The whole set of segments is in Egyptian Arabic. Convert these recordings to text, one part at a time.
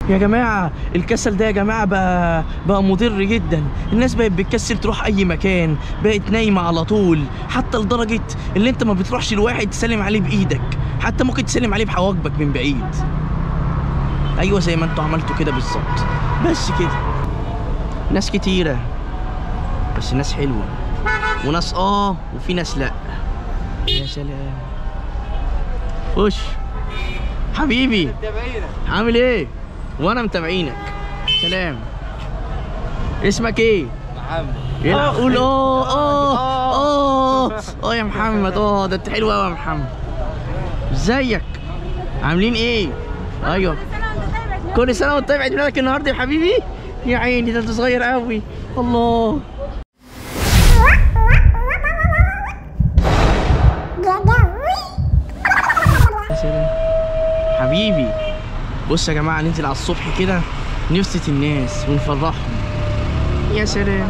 يا جماعة الكسل ده يا جماعة بقى بقى مضر جدا الناس بقت بتكسل تروح أي مكان بقت نايمة على طول حتى لدرجة اللي أنت ما بتروحش لواحد تسلم عليه بإيدك حتى ممكن تسلم عليه بحواجبك من بعيد أيوة زي ما أنتوا عملتوا كده بالظبط بس كده ناس كتيرة بس ناس حلوة وناس آه وفي ناس لأ يا سلام خش حبيبي عامل ايه؟ وانا متابعينك سلام اسمك ايه؟ محمد اه قول اه اه اه اه يا محمد اه ده انت حلو قوي يا محمد ازيك؟ عاملين ايه؟ ايوه كل سنه وانت طيب عيد ميلادك النهارده يا حبيبي يا عيني ده انت صغير قوي الله يا سلام حبيبي بص يا جماعه ننزل على الصبح كده نبسط الناس ونفرحهم يا سلام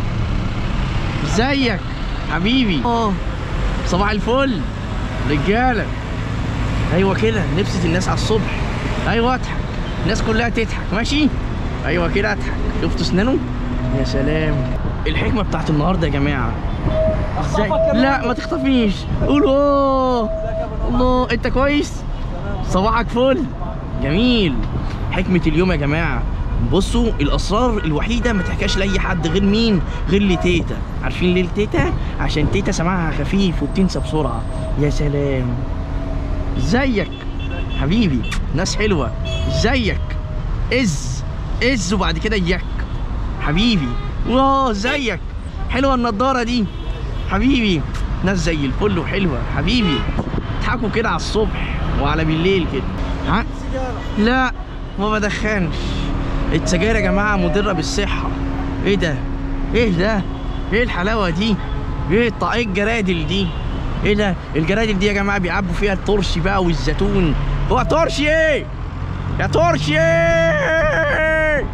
ازيك حبيبي اه صباح الفل رجاله ايوه كده نبسط الناس على الصبح ايوه اضحك الناس كلها تضحك ماشي ايوه كده اضحك شفتوا اسنانه يا سلام الحكمه بتاعت النهارده يا جماعه ازاي لا ما تخطفنيش قول اوه الله انت كويس صباحك فل جميل حكمة اليوم يا جماعة بصوا الأسرار الوحيدة ما تحكاش لأي حد غير مين؟ غير لتيتا عارفين ليه لتيتا؟ عشان تيتا سماعها خفيف وبتنسى بسرعة يا سلام ازيك حبيبي ناس حلوة ازيك از از وبعد كده اياك حبيبي واو ازيك حلوة النضارة دي حبيبي ناس زي الفل وحلوة حبيبي اضحكوا كده على الصبح وعلى بالليل كده ها لا ما بدخنش السجاير يا جماعه مضره بالصحه ايه ده ايه ده ايه الحلاوه دي ايه الط- ايه الجرادل دي ايه ده الجرادل دي يا جماعه بيعبوا فيها الترشي بقى والزيتون هو ترشي ايه يا ترشي ايه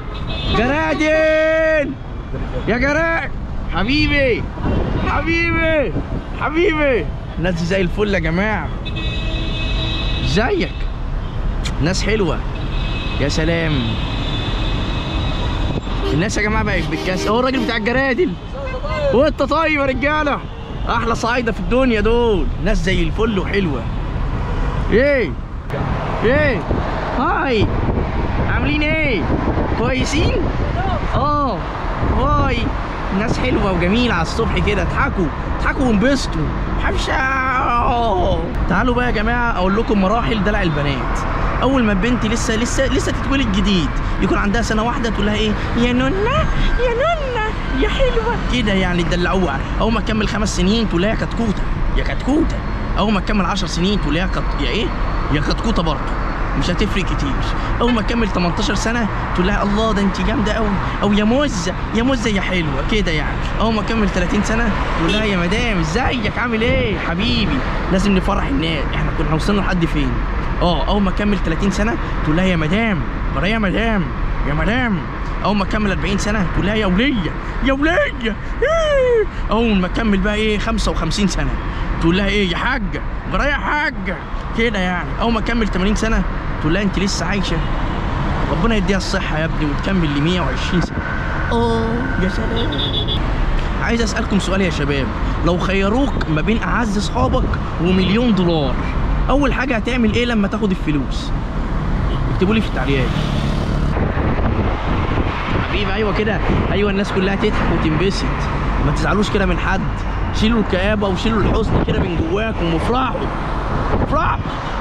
جرادل يا جراد حبيبي حبيبي حبيبي الناس دي زي الفل يا جماعه ازيك ناس حلوه يا سلام الناس يا جماعه بقت بتكسر هو الراجل بتاع الجرادل وانت طيب يا رجاله احلى صعايده في الدنيا دول ناس زي الفل وحلوه ايه ايه هاي عاملين ايه كويسين اه هاي ناس حلوه وجميله على الصبح كده اضحكوا اضحكوا وانبسطوا حبشة تعالوا بقى يا جماعه اقول لكم مراحل دلع البنات اول ما البنت لسه لسه لسه تتولد جديد يكون عندها سنه واحده تقول لها ايه يا نونا يا نونا يا حلوه كده يعني تدلعوها اول ما تكمل خمس سنين تقول لها يا كتكوته يا كتكوته اول ما تكمل 10 سنين تقول لها يا كت... يا ايه يا كتكوته برضه مش هتفرق كتير اول ما تكمل 18 سنه تقول لها الله ده انت جامده قوي او يا مزه يا مزه يا حلوه كده يعني اول ما تكمل 30 سنه تقول لها يا مدام ازيك عامل ايه حبيبي لازم نفرح الناس احنا كنا وصلنا لحد فين اه اول ما تكمل 30 سنه تقول لها يا مدام ولا يا مدام يا مدام اول ما تكمل 40 سنه تقول لها يا وليه يا وليه إيه. اول ما تكمل بقى ايه 55 سنه تقول لها ايه يا حاجه برا يا حاجه كده يعني اول ما تكمل 80 سنه تقول لها انت لسه عايشه ربنا يديها الصحه يا ابني وتكمل ل 120 سنه اه يا سلام عايز اسالكم سؤال يا شباب لو خيروك ما بين اعز اصحابك ومليون دولار اول حاجه هتعمل ايه لما تاخد الفلوس اكتبوا لي في التعليقات حبيبي ايوه كده ايوه الناس كلها تضحك وتنبسط ما تزعلوش كده من حد شيلوا الكآبة وشيلوا الحزن كده من جواكم وافرحوا افرحوا